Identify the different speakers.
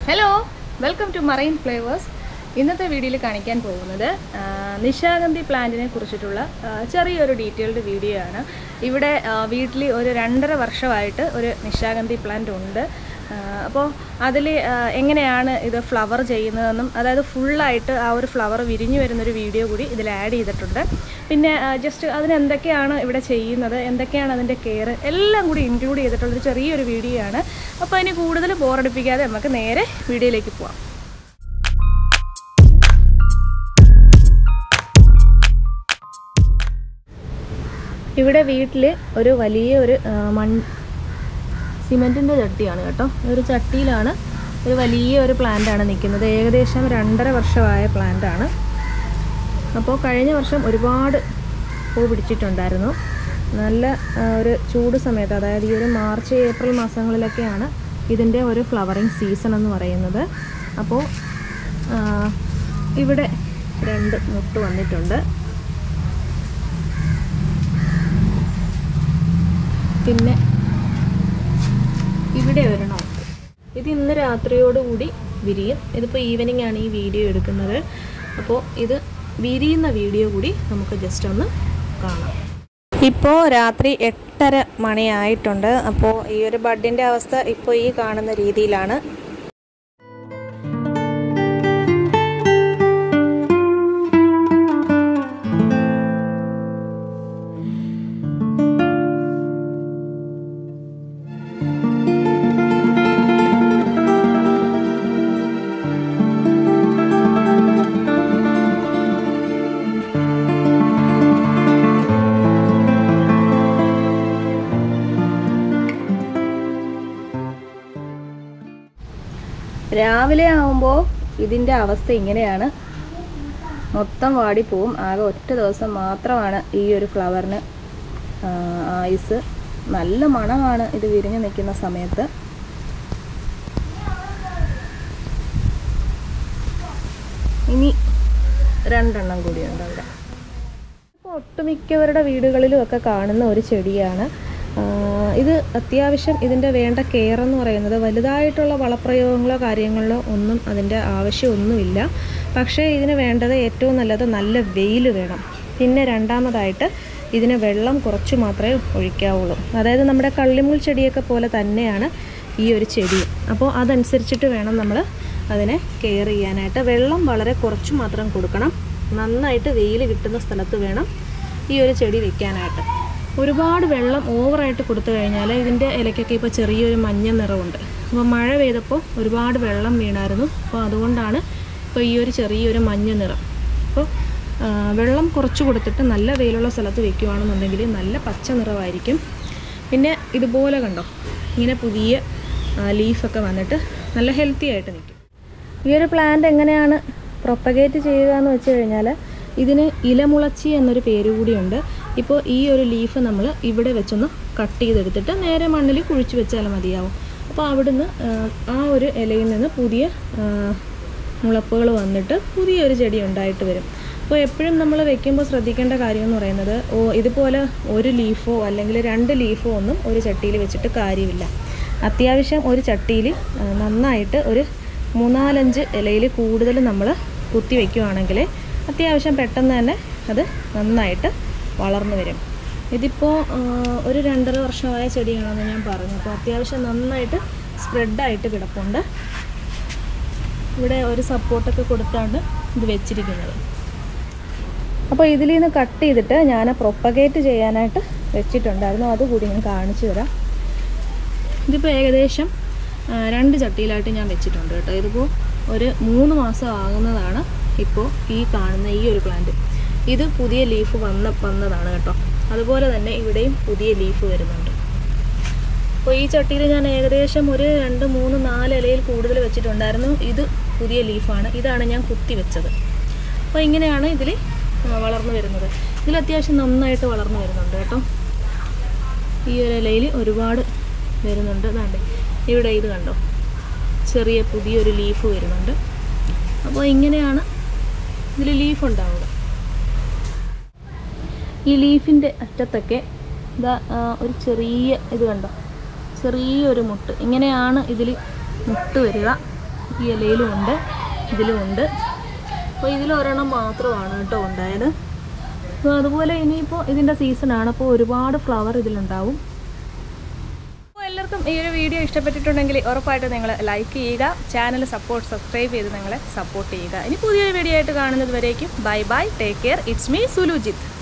Speaker 1: hello welcome to Marine Flavours ഇന്നത്തെ വീഡിയോയിൽ കാണിക്കാൻ പോകുന്നത് ആ, നിശാഗന്ധി പ്ലാന്റിനെ കുറിച്ചിട്ടുള്ള ആ, ചെറിയൊരു ഡീറ്റെയിൽഡ് വീഡിയോ ആണ് ഇവിടെ വീട്ടിൽ ഒരു രണ്ടര വർഷമായിട്ട് ഒരു നിശാഗന്ധി പ്ലാന്റ് ഉണ്ട് അപ്പോൾ അതിൽ എങ്ങനെയാണ് ഇത് ഫ്ലവർ ചെയ്യുന്നതെന്നും അതായത് ഫുള്ളായിട്ട് ആ ഒരു ഫ്ലവർ വിരിഞ്ഞു വരുന്നൊരു വീഡിയോ കൂടി ഇതിൽ ആഡ് ചെയ്തിട്ടുണ്ട് പിന്നെ ജസ്റ്റ് അതിന് എന്തൊക്കെയാണ് ഇവിടെ ചെയ്യുന്നത് എന്തൊക്കെയാണ് അതിൻ്റെ കെയർ എല്ലാം കൂടി ഇൻക്ലൂഡ് ചെയ്തിട്ടുള്ളൊരു ചെറിയൊരു വീഡിയോ ആണ് അപ്പോൾ അതിന് കൂടുതൽ ബോറടിപ്പിക്കാതെ നമുക്ക് നേരെ വീഡിയോയിലേക്ക് പോവാം ഇവിടെ വീട്ടിൽ ഒരു വലിയ ഒരു ആ, മൺ സിമെൻറ്റിൻ്റെ ചട്ടിയാണ് കേട്ടോ ഈ ഒരു ചട്ടിയിലാണ് ഒരു വലിയ ഒരു പ്ലാന്റാണ് നിൽക്കുന്നത് ഏകദേശം രണ്ടര വർഷമായ പ്ലാന്റാണ് അപ്പോൾ കഴിഞ്ഞ വർഷം ഒരുപാട് പൂ പിടിച്ചിട്ടുണ്ടായിരുന്നു നല്ല ആ, ഒരു ചൂട് സമയത്ത് അതായത് ഈ ഒരു മാർച്ച് ഏപ്രിൽ മാസങ്ങളിലൊക്കെയാണ് ഇതിൻ്റെ ഒരു ഫ്ലവറിങ് സീസൺ എന്ന് പറയുന്നത് അപ്പോൾ ആ, ഇവിടെ രണ്ട് മുട്ട് വന്നിട്ടുണ്ട് പിന്നെ ഇവിടെ ഒരെണ്ണം ഉണ്ട് ഇത് ഇന്ന് രാത്രിയോടുകൂടി വിരിയും ഇതിപ്പോൾ ഈവനിങ് ആണ് ഈ വീഡിയോ എടുക്കുന്നത് അപ്പോൾ ഇത് വിരിയുന്ന വീഡിയോ കൂടി നമുക്ക് ജസ്റ്റ് ഒന്ന് കാണാം ഇപ്പോൾ രാത്രി എട്ടര മണിയായിട്ടുണ്ട് അപ്പോൾ ഈ ഒരു ബഡിൻ്റെ അവസ്ഥ ഇപ്പോൾ ഈ കാണുന്ന രീതിയിലാണ് രാവിലെ ആവുമ്പോൾ ഇതിൻ്റെ അവസ്ഥ ഇങ്ങനെയാണ് മൊത്തം വാടിപ്പോവും ആകെ ഒറ്റ ദിവസം മാത്രമാണ് ഈ ഒരു ഫ്ലവറിന് ആ, ആയുസ് നല്ല മണമാണ് ഇത് വിരിഞ്ഞു നിൽക്കുന്ന സമയത്ത് ഇനി രണ്ടെണ്ണം കൂടിയുണ്ട് അവിടെ ഇപ്പോൾ ഒട്ടുമിക്കവരുടെ വീടുകളിലും ഒക്കെ കാണുന്ന ഒരു ചെടിയാണ് ആ, ഇത് അത്യാവശ്യം ഇതിൻ്റെ വേണ്ട കെയർ എന്ന് പറയുന്നത് വലുതായിട്ടുള്ള വളപ്രയോഗങ്ങളോ കാര്യങ്ങളിലോ ഒന്നും അതിൻ്റെ ആവശ്യമൊന്നുമില്ല പക്ഷേ ഇതിന് വേണ്ടത് ഏറ്റവും നല്ലത് നല്ല വെയിൽ വേണം പിന്നെ രണ്ടാമതായിട്ട് ഇതിന് വെള്ളം കുറച്ച് മാത്രമേ ഒഴിക്കാവുള്ളൂ അതായത് നമ്മുടെ കള്ളിമുൾ ചെടിയൊക്കെ പോലെ തന്നെയാണ് ഈ ഒരു ചെടി അപ്പോൾ അതനുസരിച്ചിട്ട് വേണം നമ്മൾ അതിനെ കെയർ ചെയ്യാനായിട്ട് വെള്ളം വളരെ കുറച്ച് മാത്രം കൊടുക്കണം നന്നായിട്ട് വെയിൽ കിട്ടുന്ന സ്ഥലത്ത് വേണം ഈ ഒരു ചെടി വെക്കാനായിട്ട് ഒരുപാട് വെള്ളം ഓവറായിട്ട് കൊടുത്തു കഴിഞ്ഞാൽ ഇതിൻ്റെ ഇലയ്ക്കൊക്കെ ഇപ്പോൾ ചെറിയൊരു മഞ്ഞ നിറമുണ്ട് അപ്പോൾ മഴ പെയ്തപ്പോൾ ഒരുപാട് വെള്ളം വീണായിരുന്നു അപ്പോൾ അതുകൊണ്ടാണ് ഇപ്പോൾ ഈ ഒരു ചെറിയൊരു മഞ്ഞ നിറം അപ്പോൾ ആ, വെള്ളം കുറച്ച് കൊടുത്തിട്ട് നല്ല വെയിലുള്ള സ്ഥലത്ത് വെക്കുകയാണെന്നുണ്ടെങ്കിൽ നല്ല പച്ച നിറമായിരിക്കും പിന്നെ ഇതുപോലെ കണ്ടോ ഇങ്ങനെ പുതിയ ലീഫൊക്കെ വന്നിട്ട് നല്ല ഹെൽത്തി ആയിട്ട് നിൽക്കും ഈ ഒരു പ്ലാന്റ് എങ്ങനെയാണ് പ്രൊപ്പഗേറ്റ് ചെയ്യുക എന്ന് വെച്ച് കഴിഞ്ഞാൽ ഇതിന് ഇലമുളച്ചി എന്നൊരു പേര് കൂടിയുണ്ട് ഇപ്പോൾ ഈ ഒരു ലീഫ് നമ്മൾ ഇവിടെ വെച്ചൊന്ന് കട്ട് ചെയ്തെടുത്തിട്ട് നേരെ മണ്ണിൽ കുഴിച്ച് വെച്ചാൽ മതിയാവും അപ്പോൾ അവിടുന്ന് ആ, ആ ഒരു ഇലയിൽ നിന്ന് പുതിയ ആ, മുളപ്പുകൾ വന്നിട്ട് പുതിയൊരു ചെടി ഉണ്ടായിട്ട് വരും അപ്പോൾ എപ്പോഴും നമ്മൾ വെക്കുമ്പോൾ ശ്രദ്ധിക്കേണ്ട കാര്യം എന്ന് പറയുന്നത് ഓ ഇതുപോലെ ഒരു ലീഫോ അല്ലെങ്കിൽ രണ്ട് ലീഫോ ഒന്നും ഒരു ചട്ടിയിൽ വെച്ചിട്ട് കാര്യമില്ല അത്യാവശ്യം ഒരു ചട്ടിയിൽ ആ, നന്നായിട്ട് ഒരു മൂന്നാലഞ്ച് ഇലയിൽ കൂടുതൽ നമ്മൾ കുത്തി വയ്ക്കുവാണെങ്കിൽ അത്യാവശ്യം പെട്ടെന്ന് തന്നെ അത് നന്നായിട്ട് വളർന്നു വരും ഇതിപ്പോൾ ആ, ഒരു രണ്ടര വർഷമായ ചെടിയാണെന്ന് ഞാൻ പറഞ്ഞു അപ്പോൾ അത്യാവശ്യം നന്നായിട്ട് സ്പ്രെഡായിട്ട് കിടപ്പുണ്ട് ഇവിടെ ഒരു സപ്പോർട്ടൊക്കെ കൊടുത്താണ് ഇത് വെച്ചിരിക്കുന്നത് അപ്പോൾ ഇതിൽ നിന്ന് കട്ട് ചെയ്തിട്ട് ഞാൻ പ്രൊപ്പഗേറ്റ് ചെയ്യാനായിട്ട് വെച്ചിട്ടുണ്ടായിരുന്നു അതുകൂടി ഞാൻ കാണിച്ചു തരാം ഇതിപ്പോൾ ഏകദേശം ആ, രണ്ട് ചട്ടിയിലായിട്ട് ഞാൻ വെച്ചിട്ടുണ്ട് കേട്ടോ ഇതിപ്പോൾ ഒരു മൂന്ന് മാസം ആകുന്നതാണ് ഇപ്പോൾ ഈ കാണുന്ന ഈ ഒരു പ്ലാന്റ് ഇത് പുതിയ ലീഫ് വന്ന വന്നതാണ് കേട്ടോ അതുപോലെ തന്നെ ഇവിടെയും പുതിയ ലീഫ് വരുന്നുണ്ട് അപ്പോൾ ഈ ചട്ടിയിൽ ഞാൻ ഏകദേശം ഒരു രണ്ട് മൂന്ന് നാല് ഇലയിൽ കൂടുതൽ വെച്ചിട്ടുണ്ടായിരുന്നു ഇത് പുതിയ ലീഫാണ് ഇതാണ് ഞാൻ കുത്തി വെച്ചത് അപ്പോൾ ഇങ്ങനെയാണ് ഇതിൽ വളർന്നു വരുന്നത് ഇതിൽ അത്യാവശ്യം നന്നായിട്ട് വളർന്നു വരുന്നുണ്ട് കേട്ടോ ഈ ഒരു ഇലയിൽ ഒരുപാട് വരുന്നുണ്ട് ഇതാണ്ട് ഇവിടെ ഇത് കണ്ടോ ചെറിയ പുതിയൊരു ലീഫ് വരുന്നുണ്ട് അപ്പോൾ ഇങ്ങനെയാണ് ഇതിൽ ലീഫ് ഉണ്ടാവുക ഈ ലീഫിൻ്റെ അറ്റത്തൊക്കെ ഇതാ ആ, ഒരു ചെറിയ ഇത് കണ്ടോ ചെറിയൊരു മുട്ട് ഇങ്ങനെയാണ് ഇതിൽ മുട്ട് വരിക ഈ ഇലയിലും ഉണ്ട് ഇതിലും ഉണ്ട് അപ്പോൾ ഇതിലൊരെണ്ണം മാത്രമാണ് കേട്ടോ ഉണ്ടായത് അപ്പോൾ അതുപോലെ ഇനിയിപ്പോൾ ഇതിൻ്റെ സീസണാണ് അപ്പോൾ ഒരുപാട് ഫ്ലവർ ഇതിലുണ്ടാവും അപ്പോൾ എല്ലാവർക്കും ഈ ഒരു വീഡിയോ ഇഷ്ടപ്പെട്ടിട്ടുണ്ടെങ്കിൽ ഉറപ്പായിട്ടും നിങ്ങൾ ലൈക്ക് ചെയ്യുക ചാനൽ സപ്പോർട്ട് സബ്സ്ക്രൈബ് ചെയ്ത് നിങ്ങളെ സപ്പോർട്ട് ചെയ്യുക ഇനി പുതിയൊരു വീഡിയോ ആയിട്ട് കാണുന്നത് വരേക്കും bye bye take care it's me സുലുജിത്ത്